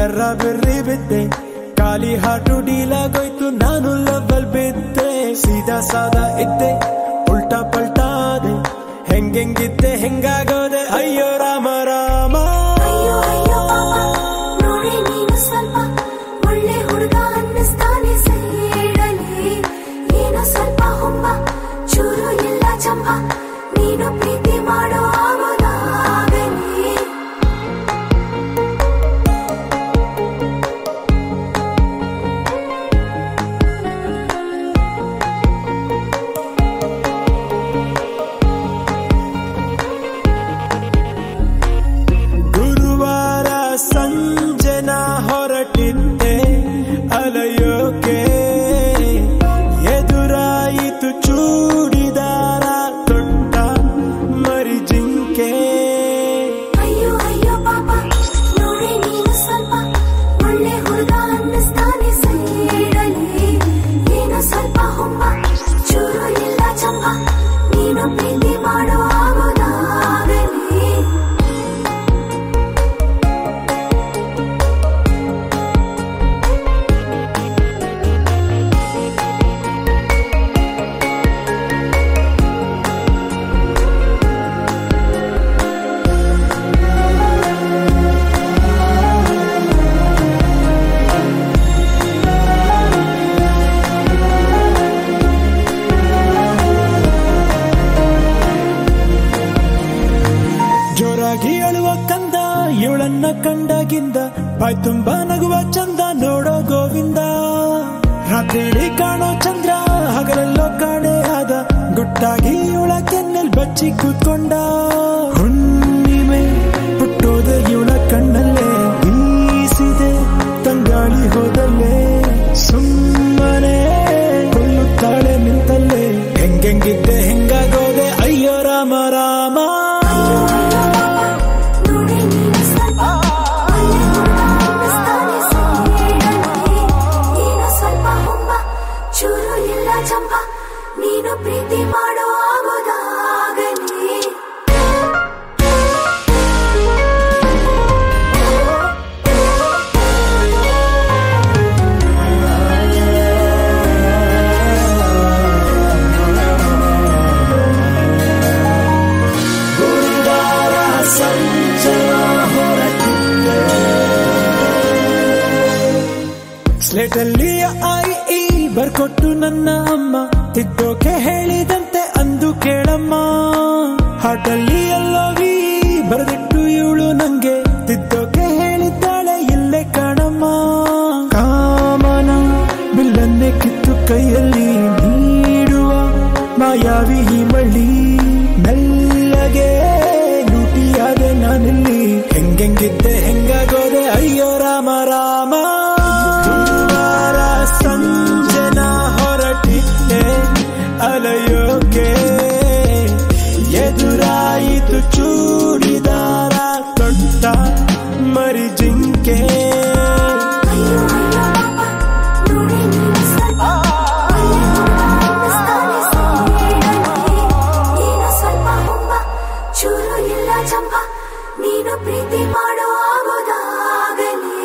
ಕರ್ರ berry ಬಿದ್ದೆ ಖಾಲಿ ಹಾಟು ಡೀಲಾಗೋಯ್ತು ನಾನು ಲಬ್ಬಲ್ ಬಿದ್ದೆ ಸೀದಾ ಸಾದಾ ಇದ್ದೆ ಉಲ್ಟಾ ಪಲ್ಟಾದೆ ಹೆಂಗೆಂಗಿದ್ದೆ ಹೆಂಗಾಗೋದೆ ಅಯ್ಯೋ ರಾಮ ರಾಮ ಅಯ್ಯೋ ಅಯ್ಯೋ ಪಾಪ ನೋಡಿ ನೀನು ಸ್ವಲ್ಪ ಒಳ್ಳೆ ಹುಡುಗ ಅನ್ನಿಸ್ತಾನೆ ಸೈಡಲ್ಲಿ ಏನೋ ಸ್ವಲ್ಪ ಹೊಂಬ ಚೂರು ಎಲ್ಲ ಚಂಬ ನೀನು ಪ್ರೀತಿ ಮಾಡೋ ಆಗೋದಾಗಲಿ ಗುರುವಾರ ಸಂಜೆನ ಹೊರಟಿದ್ದೆ ಅಲೆಯೋಕೆ ಎದುರಾಯಿತು ಚೂಡಿದಾರ ತೊಟ್ಟ ಮರಿ ಜಿಂಕೆ ಅಯ್ಯೋ ಅಯ್ಯೋ ಪಾಪ ನೋಡಿ ನೀನು ಸ್ವಲ್ಪ ಒಳ್ಳೆ ಹುಡುಗ ಅನ್ನಿಸ್ತಾನೆ ಸೈಡಲ್ಲಿ ಏನೋ ಸ್ವಲ್ಪ ಹೊಂಬ ಚೂರು ಎಲ್ಲ ಚಂಬ ನೀನು ಪ್ರೀತಿ ಮಾಡೋ ಆಗೋದಾಗಲಿ ಜೋರಾಗಿ ಅಳುವ ಕಂದ ಇವಳನ್ನ ಕಂಡಾಗಿಂದ ಬಾಯ್ ತುಂಬ ನಗುವ ಚಂದ ನೋಡೋ ಗೋವಿಂದ ರಾತ್ರಿ ಕಾಣೋ ಚಂದ್ರ ಹಗಲೆಲ್ಲೋ ಕಾಣೆ ಆದ ಗುಟ್ಟಾಗಿ ಇವಳ ಕೆನ್ನೆಲ್ ಬಚ್ಚಿ ಕೂತ್ಕೊಂಡ ಹುಣ್ಣಿಮೆ ಹುಟ್ಟೋದೆ ಇವಳ ಕಣ್ಣಲ್ಲೇ ಬೀಸಿದೆ ತಂಗಾಳಿ ಹೋದಲ್ಲೇ ಸುಮ್ಮನೆ ಕೊಲ್ಲುತ್ತಾಳೆ ನಿಂತಲ್ಲೇ ಹೆಂಗೆಂಗಿದ್ದೆ ಹೆಂಗಾಗೋದೆ ಅಯ್ಯೋ ರಾಮ ರಾಮ ನೋಡಿ ನೀನು ಸ್ವಲ್ಪ ಒಳ್ಳೆ ಹುಡುಗ ಅನ್ನಿಸ್ತಾನೆ ಸೈಡಲ್ಲಿ ಏನೋ ಸ್ವಲ್ಪ ಹೊಂಬ ಚೂರು ಎಲ್ಲ ಚಂಬ ನೀನು ಪ್ರೀತಿ ಮಾಡೋ ಆಗೋದಾಗಲಿ ಗುರುವಾರ ಸಂಜೆ ಹೊರಟಿದ್ದೆ ಸ್ಲೇಟಲ್ಲಿ ಐ ಈ ಬರ್ಕೊಟ್ಟು ನನ್ನ ಅಮ್ಮ ತಿದ್ದೋಕೆ ಹೇಳಿದಂತೆ ಅಂದು ಕೇಳಮ್ಮ ಹಾಟಲ್ಲಿ ಎಲ್ಲೋವಿ ಬರೆದಿಟ್ಟು ಇವಳು ನಂಗೆ ತಿದ್ದೋಕೆ ಹೇಳಿದ್ದಾಳೆ ಇಲ್ಲೇ ಕಾಣಮ್ಮ ಕಾಮನ ಬಿಲ್ಲನ್ನೇ ಕಿತ್ತು ಕೈಯಲ್ಲಿ ನೀಡುವ ಮಾಯಾವಿ ಈ ಮಳ್ಳಿ ಮೆಲ್ಲಗೆ ಲೂಟಿಯಾದೆ ನಾನಿಲ್ಲಿ ಹೆಂಗೆಂಗಿದ್ದೆ ಹೆಂಗಾಗೋದೆ ಅಯ್ಯೋ ರಾಮ ರಾಮ ಗುರುವಾರ ಸಂಜೆನ ಹೊರಟಿದ್ದೆ ಅಲೆಯೋಕೆ ಎದುರಾಯಿತು ಚೂಡಿದಾರ ತೊಟ್ಟ ಮರಿ ಜಿಂಕೆ ಅಯ್ಯೋ ಅಯ್ಯೋ ಪಾಪ ನೋಡಿ ನೀನು ಸ್ವಲ್ಪ ಒಳ್ಳೆ ಹುಡುಗ ಅನ್ನಿಸ್ತಾನೆ ಸೈಡಲ್ಲಿ ಏನೋ ಸ್ವಲ್ಪ ಹೊಂಬ ಚೂರು ಎಲ್ಲ ಚಂಬ ನೀನು ಪ್ರೀತಿ ಮಾಡೋ ಆಗೋದಾಗಲಿ